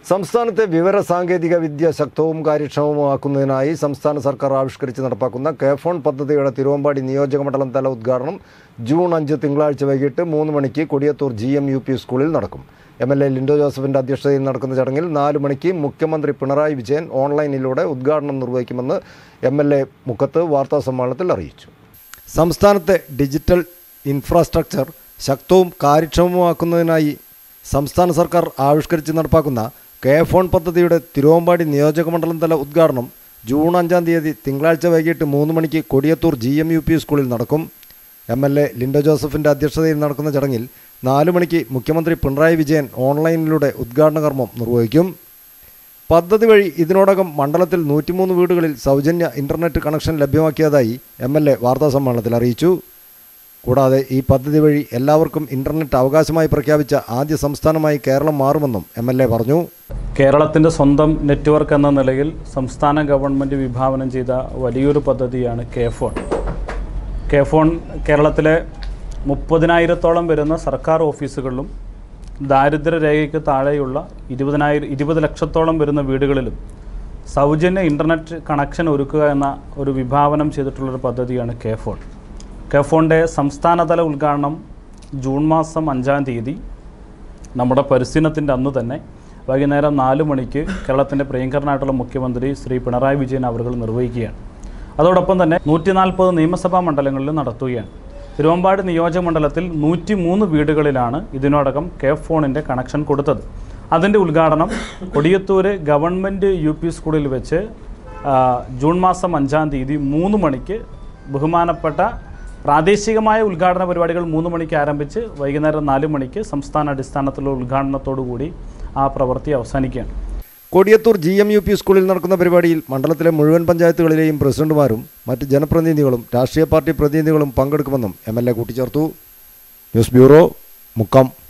സംസ്ഥാനത്തെ വിവര സാങ്കേതിക വിദ്യ ശക്തവും കാര്യക്ഷമവുമാക്കുന്നതിനായി സംസ്ഥാന സർക്കാർ ആവിഷ്കരിച്ച് നടപ്പാക്കുന്ന കെ ഫോൺ പദ്ധതിയുടെ തിരുവമ്പാടി നിയോജക മണ്ഡലം തല ഉദ്ഘാടനം ജൂൺ അഞ്ച് തിങ്കളാഴ്ച വൈകിട്ട് മൂന്ന് മണിക്ക് Kodiyathur G M U P സ്കൂളിൽ നടക്കും എം എൽ എ ലിൻഡോ ജോസഫിന്റെ അധ്യക്ഷതയിൽ നടക്കുന്ന ചടങ്ങിൽ നാല് മണിക്ക് മുഖ്യമന്ത്രി പിണറായി വിജയൻ ഓൺലൈനിലൂടെ ഉദ്ഘാടനം നിർവഹിക്കുമെന്ന് എം എൽ എ മുഖത്ത് വാർത്താസമ്മേളനത്തിൽ അറിയിച്ചു സംസ്ഥാനത്തെ ഡിജിറ്റൽ ഇൻഫ്രാസ്ട്രക്ചർ ശക്തവും കാര്യക്ഷമവുമാക്കുന്നതിനായി സംസ്ഥാന സർക്കാർ ആവിഷ്കരിച്ച് നടപ്പാക്കുന്ന കെ ഫോൺ പദ്ധതിയുടെ തിരുവമ്പാടി നിയോജക മണ്ഡലം തല ഉദ്ഘാടനം ജൂൺ അഞ്ചാം തീയതി തിങ്കളാഴ്ച വൈകിട്ട് മൂന്ന് മണിക്ക് Kodiyathur G M U P സ്കൂളിൽ നടക്കും എം എൽ എ ലിൻഡോ ജോസഫിൻ്റെ അധ്യക്ഷതയിൽ നടക്കുന്ന ചടങ്ങിൽ നാല് മണിക്ക് മുഖ്യമന്ത്രി പിണറായി വിജയൻ ഓൺലൈനിലൂടെ ഉദ്ഘാടന കർമ്മം നിർവഹിക്കും പദ്ധതി വഴി ഇതിനോടകം മണ്ഡലത്തിൽ നൂറ്റിമൂന്ന് വീടുകളിൽ സൗജന്യ ഇൻ്റർനെറ്റ് കണക്ഷൻ ലഭ്യമാക്കിയതായി എം എൽ എ വാർത്താസമ്മേളനത്തിൽ അറിയിച്ചു കൂടാതെ ഈ പദ്ധതി വഴി എല്ലാവർക്കും ഇൻ്റർനെറ്റ് അവകാശമായി പ്രഖ്യാപിച്ച ആദ്യ സംസ്ഥാനമായി കേരളം മാറുമെന്നും എം എൽ എ പറഞ്ഞു കേരളത്തിൻ്റെ സ്വന്തം നെറ്റ്വർക്ക് എന്ന നിലയിൽ സംസ്ഥാന ഗവൺമെൻറ് വിഭാവനം ചെയ്ത വലിയൊരു പദ്ധതിയാണ് കെ ഫോൺ കെ ഫോൺ കേരളത്തിലെ മുപ്പതിനായിരത്തോളം വരുന്ന സർക്കാർ ഓഫീസുകളിലും ദാരിദ്ര്യരേഖയ്ക്ക് താഴെയുള്ള ഇരുപതിനായിരം ഇരുപത് ലക്ഷത്തോളം വരുന്ന വീടുകളിലും സൗജന്യ ഇൻ്റർനെറ്റ് കണക്ഷൻ ഒരുക്കുക എന്ന ഒരു വിഭാവനം ചെയ്തിട്ടുള്ളൊരു പദ്ധതിയാണ് കെ ഫോൺ കെ ഫോണിൻ്റെ സംസ്ഥാനതല ഉദ്ഘാടനം ജൂൺ മാസം അഞ്ചാം തീയതി നമ്മുടെ പരിശീലനത്തിൻ്റെ അന്ന് തന്നെ വൈകുന്നേരം നാല് മണിക്ക് കേരളത്തിൻ്റെ പ്രിയങ്കരനായിട്ടുള്ള മുഖ്യമന്ത്രി ശ്രീ പിണറായി വിജയൻ അവർ നിർവഹിക്കുകയാണ് അതോടൊപ്പം തന്നെ നൂറ്റി നാൽപ്പത് നിയമസഭാ മണ്ഡലങ്ങളിലും നടത്തുകയാണ് തിരുവമ്പാട് നിയോജക മണ്ഡലത്തിൽ നൂറ്റി മൂന്ന് വീടുകളിലാണ് ഇതിനോടകം കെ ഫോണിൻ്റെ കണക്ഷൻ കൊടുത്തത് അതിൻ്റെ ഉദ്ഘാടനം കൊടിയത്തൂര് ഗവൺമെൻറ് യു പി സ്കൂളിൽ വെച്ച് ആ, ജൂൺ മാസം അഞ്ചാം തീയതി മൂന്ന് മണിക്ക് ബഹുമാനപ്പെട്ട പ്രാദേശികമായ ഉദ്ഘാടന പരിപാടികൾ മൂന്ന് മണിക്ക് ആരംഭിച്ച് വൈകുന്നേരം നാല് മണിക്ക് സംസ്ഥാന അടിസ്ഥാനത്തിലുള്ള ഉദ്ഘാടനത്തോടു കൂടി ആ പ്രവൃത്തി അവസാനിക്കുകയാണ് Kodiyathur G M U P സ്കൂളിൽ നടക്കുന്ന പരിപാടിയിൽ മണ്ഡലത്തിലെ മുഴുവൻ പഞ്ചായത്തുകളിലെയും പ്രസിഡന്റുമാരും മറ്റ് ജനപ്രതിനിധികളും രാഷ്ട്രീയ പാർട്ടി പ്രതിനിധികളും പങ്കെടുക്കുമെന്നും എം എൽ എ കൂട്ടിച്ചേർത്തു ന്യൂസ് ബ്യൂറോ മുക്കം